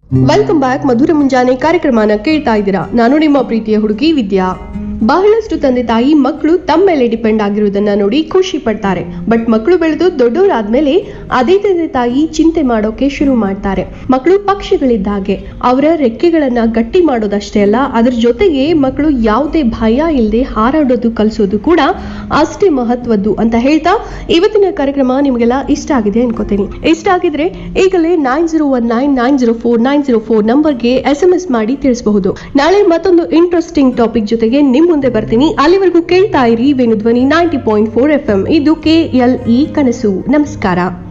welcome back ಮಧುರ ಮುಂಜಾನೆ ಕಾರ್ಯಕ್ರಮನ ಕೇಳ್ತಾ ಇದ್ದೀರಾ ನಾನು ನಿಮ್ಮ ಪ್ರೀತಿಯ ಹುಡುಗಿ ವಿದ್ಯಾ ಬಹಳಷ್ಟು ತಂದೆ ತಾಯಿ ಮಕ್ಕಳು ತಮ್ಮ ಮೇಲೆ ಡಿಪೆಂಡ್ ಆಗಿರುವುದನ್ನ ನೋಡಿ ಖುಷಿ ಪಡ್ತಾರೆ ಬಟ್ ಮಕ್ಕಳು ಬೆಳೆದು ದೊಡ್ಡವರಾದ್ಮೇಲೆ ಅದೇ ತಂದೆ ತಾಯಿ ಚಿಂತೆ ಮಾಡೋಕೆ ಶುರು ಮಾಡ್ತಾರೆ ಮಕ್ಕಳು ಪಕ್ಷಿಗಳಿದ್ದಾಗೆ ಅವರ ರೆಕ್ಕೆಗಳನ್ನ ಗಟ್ಟಿ ಮಾಡೋದಷ್ಟೇ ಅಲ್ಲ ಅದ್ರ ಜೊತೆಗೆ ಮಕ್ಕಳು ಯಾವುದೇ ಭಯ ಇಲ್ಲದೆ ಹಾರಾಡೋದು ಕಲಿಸೋದು ಕೂಡ ಅಷ್ಟೇ ಮಹತ್ವದ್ದು ಅಂತ ಹೇಳ್ತಾ ಇವತ್ತಿನ ಕಾರ್ಯಕ್ರಮ ನಿಮಗೆಲ್ಲ ಇಷ್ಟ ಆಗಿದೆ ಅನ್ಕೋತೀನಿ ಇಷ್ಟ ಆಗಿದ್ರೆ ಈಗಲೇ nine zero one nine nine zero four nine zero four ನಂಬರ್ಗೆ ಎಸ್ ಎಂ ಎಸ್ ಮಾಡಿ ತಿಳಿಸಬಹುದು ನಾಳೆ ಮತ್ತೊಂದು ಇಂಟ್ರೆಸ್ಟಿಂಗ್ ಟಾಪಿಕ್ ಜೊತೆಗೆ ನಿಮ್ ಮುಂದೆ ಬರ್ತೀನಿ ಅಲ್ಲಿವರೆಗೂ ಕೇಳ್ತಾ ಇರಿ Venudhwani ninety point four F M ಇದು ಕೆ ಎಲ್ ಇ ಕನಸು ನಮಸ್ಕಾರ